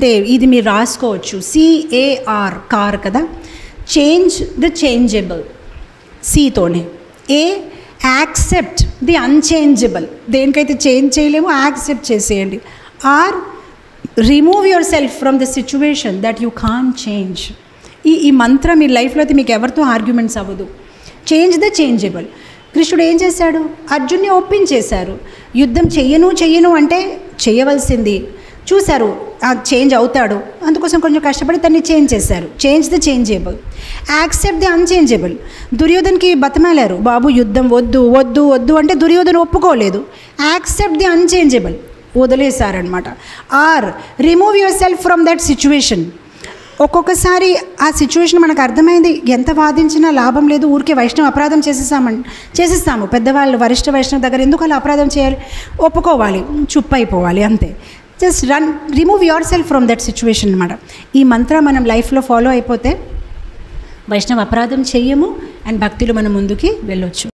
అంటే ఇది మీరు రాసుకోవచ్చు సిఏఆర్ కార్ కదా చేంజ్ ద చేంజబుల్ సితోనే ఏ యాక్సెప్ట్ ది అన్చేంజబుల్ దేనికైతే చేంజ్ చేయలేమో యాక్సెప్ట్ చేసేయండి or remove yourself from the situation that you can change ఈ ఈ మంత్రం మీ లైఫ్లో అయితే మీకు ఎవరితో ఆర్గ్యుమెంట్స్ అవ్వదు చేంజ్ ద చేంజబుల్ కృష్ణుడు ఏం చేశాడు అర్జున్ని ఒప్పించేశారు యుద్ధం చెయ్యను చెయ్యను అంటే చేయవలసింది చూశారు ఆ చేంజ్ అవుతాడు అందుకోసం కొంచెం కష్టపడి తన్ని చేంజ్ చేశారు change the changeable accept the unchangeable దుర్యోధన్కి బతమాలారు బాబు యుద్ధం వద్దు వద్దు వద్దు అంటే దుర్యోధన్ ఒప్పుకోలేదు యాక్సెప్ట్ ది అన్చేంజబుల్ వదిలేశారనమాట or remove yourself from that situation ఒక్కొక్కసారి ఆ సిచ్యువేషన్ మనకు అర్థమైంది ఎంత వాదించినా లాభం లేదు ఊరికే వైష్ణవ అపరాధం చేసేసామని చేసేస్తాము పెద్దవాళ్ళు వరిష్ఠ వైష్ణవ దగ్గర ఎందుకు అలా అపరాధం చేయాలి ఒప్పుకోవాలి చుప్ అయిపోవాలి అంతే just run remove yourself from that situation అనమాట ఈ మంత్రం మనం లైఫ్లో ఫాలో అయిపోతే వైష్ణవ అపరాధం చెయ్యము అండ్ భక్తిలో మనం ముందుకి వెళ్ళొచ్చు